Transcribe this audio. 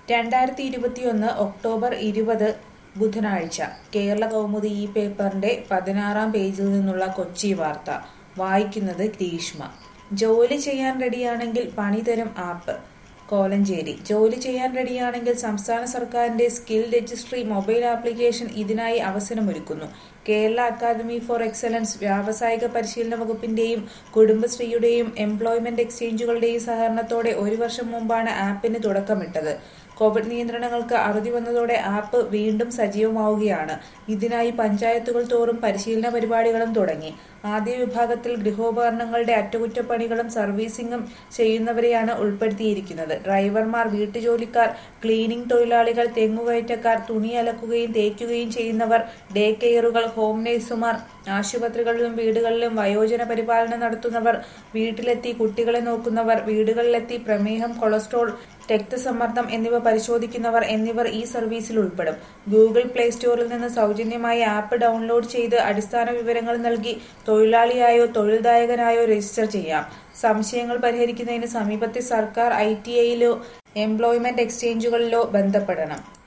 രണ്ടായിരത്തി ഇരുപത്തിയൊന്ന് ഒക്ടോബർ ഇരുപത് ബുധനാഴ്ച കേരള കൗമുദി ഈ പേപ്പറിന്റെ പതിനാറാം പേജിൽ നിന്നുള്ള കൊച്ചി വാർത്ത വായിക്കുന്നത് ഗ്രീഷ്മ ജോലി ചെയ്യാൻ റെഡിയാണെങ്കിൽ പണി തരും ആപ്പ് കോലഞ്ചേരി ജോലി ചെയ്യാൻ റെഡിയാണെങ്കിൽ സംസ്ഥാന സർക്കാരിന്റെ സ്കിൽ രജിസ്ട്രി മൊബൈൽ ആപ്ലിക്കേഷൻ ഇതിനായി അവസരമൊരുക്കുന്നു കേരള അക്കാദമി ഫോർ എക്സലൻസ് വ്യാവസായിക പരിശീലന വകുപ്പിന്റെയും കുടുംബശ്രീയുടെയും എംപ്ലോയ്മെന്റ് എക്സ്ചേഞ്ചുകളുടെയും സഹകരണത്തോടെ ഒരു വർഷം മുമ്പാണ് ആപ്പിന് തുടക്കമിട്ടത് കോവിഡ് നിയന്ത്രണങ്ങൾക്ക് അറുതി വന്നതോടെ ആപ്പ് വീണ്ടും സജീവമാവുകയാണ് ഇതിനായി പഞ്ചായത്തുകൾ തോറും പരിശീലന പരിപാടികളും തുടങ്ങി ആദ്യ വിഭാഗത്തിൽ ഗൃഹോപകരണങ്ങളുടെ അറ്റകുറ്റപ്പണികളും സർവീസിംഗും ചെയ്യുന്നവരെയാണ് ഉൾപ്പെടുത്തിയിരിക്കുന്നത് ഡ്രൈവർമാർ വീട്ടുജോലിക്കാർ ക്ലീനിംഗ് തൊഴിലാളികൾ തെങ്ങുകയറ്റക്കാർ തുണി അലക്കുകയും തേക്കുകയും ചെയ്യുന്നവർ ഡേ കെയറുകൾ ഹോം നേഴ്സുമാർ ആശുപത്രികളിലും വീടുകളിലും വയോജന പരിപാലനം നടത്തുന്നവർ വീട്ടിലെത്തി കുട്ടികളെ നോക്കുന്നവർ വീടുകളിലെത്തി പ്രമേഹം കൊളസ്ട്രോൾ രക്തസമ്മർദ്ദം എന്നിവ പരിശോധിക്കുന്നവർ എന്നിവർ ഈ സർവീസിൽ ഉൾപ്പെടും ഗൂഗിൾ പ്ലേ സ്റ്റോറിൽ നിന്ന് സൗജന്യമായി ആപ്പ് ഡൗൺലോഡ് ചെയ്ത് അടിസ്ഥാന വിവരങ്ങൾ നൽകി തൊഴിലാളിയായോ തൊഴിൽദായകനായോ രജിസ്റ്റർ ചെയ്യാം സംശയങ്ങൾ പരിഹരിക്കുന്നതിന് സമീപത്തെ സർക്കാർ ഐ ടി ഐയിലോ എംപ്ലോയ്മെന്റ് എക്സ്ചേഞ്ചുകളിലോ ബന്ധപ്പെടണം